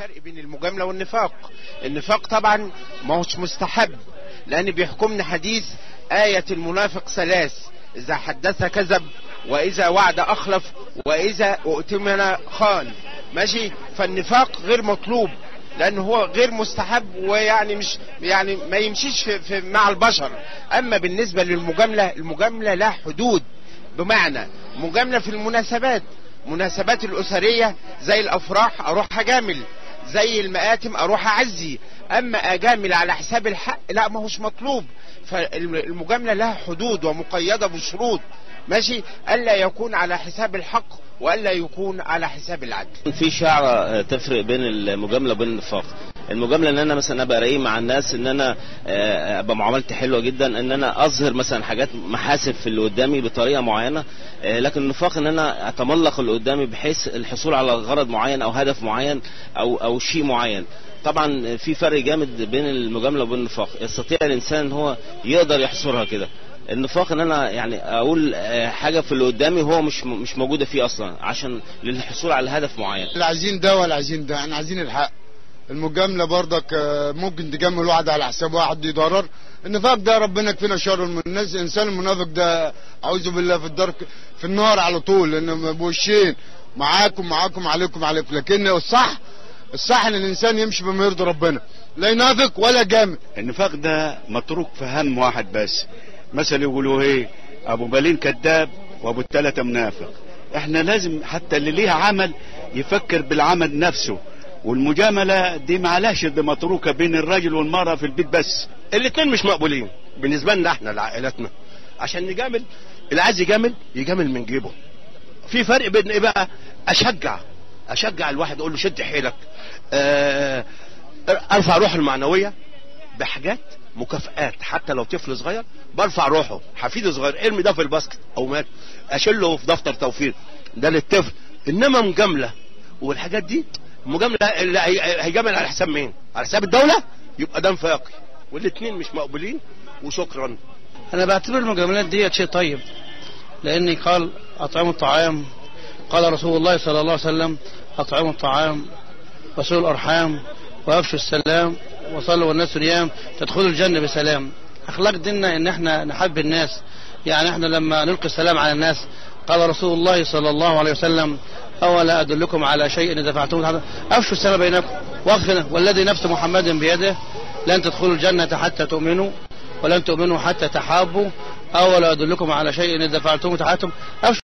فرق بين المجامله والنفاق النفاق طبعا ما هوش مستحب لان بيحكمنا حديث ايه المنافق ثلاث اذا حدث كذب واذا وعد اخلف واذا اؤتمن خان ماشي فالنفاق غير مطلوب لان هو غير مستحب ويعني مش يعني ما يمشيش في, في مع البشر اما بالنسبه للمجامله المجامله لها حدود بمعنى مجامله في المناسبات مناسبات الاسريه زي الافراح اروح اجامل زي المآتم اروح اعزي اما اجامل على حساب الحق لا ما هوش مطلوب فالمجامله لها حدود ومقيده بشروط ماشي الا يكون على حساب الحق والا يكون على حساب العدل في شعره تفرق بين المجامله وبين النفاق المجامله ان انا مثلا ابقى رقيق مع الناس ان انا ابقى معاملتي حلوه جدا ان انا اظهر مثلا حاجات محاسب في اللي قدامي بطريقه معينه لكن النفاق ان انا اتملق اللي قدامي بحيث الحصول على غرض معين او هدف معين او او شيء معين طبعا في فرق جامد بين المجامله وبين النفاق يستطيع الانسان ان هو يقدر يحصرها كده النفاق ان انا يعني اقول حاجه في اللي قدامي هو مش مش موجوده فيه اصلا عشان للحصول على هدف معين لا عايزين ده ولا عايزين ده احنا عايزين الحق المجامله برضك ممكن تجامل واحد على حساب واحد يضرر النفاق ده ربنا يكفينا شر من الناس الانسان المنافق ده اعوذ بالله في الدرك في النار على طول لان بوشين معاكم معاكم عليكم عليكم لكن الصح الصح ان الانسان يمشي بما يرضي ربنا لا ينافق ولا جامل النفاق ده متروك في هم واحد بس مثل يقولوا ايه ابو بالين كذاب وابو التلاتة منافق احنا لازم حتى اللي ليه عمل يفكر بالعمل نفسه والمجاملة دي معلش دي متروكة بين الراجل والمرأة في البيت بس الاثنين مش مقبولين بالنسبة لنا احنا لعائلتنا عشان نجامل اللي عايز يجامل يجامل من جيبه في فرق بين ايه بقى اشجع اشجع الواحد اقول له شد حيلك اه ارفع روحه المعنوية بحاجات مكافآت حتى لو طفل صغير برفع روحه حفيدي صغير ارمي ده في الباسكت او مات اشيله في دفتر توفير ده للطفل انما مجامله والحاجات دي مجامله اللي هيجامل على حساب مين على حساب الدوله يبقى ده انفاقي والاثنين مش مقبولين وشكرا انا بعتبر المجاملات دي شيء طيب لاني قال اطعموا الطعام قال رسول الله صلى الله عليه وسلم اطعموا الطعام وصلوا الارحام وافشوا السلام وصلوا والناس نيام تدخلوا الجنة بسلام أخلاق ديننا إن إحنا نحب الناس يعني إحنا لما نلقي السلام على الناس قال رسول الله صلى الله عليه وسلم أولا أدلكم على شيء إذا فعلتم أفشوا السلام بينكم واغفر والذي نفس محمد بيده لن تدخلوا الجنة حتى تؤمنوا ولن تؤمنوا حتى تحابوا أولا أدلكم على شيء إذا فعلتم تحاتم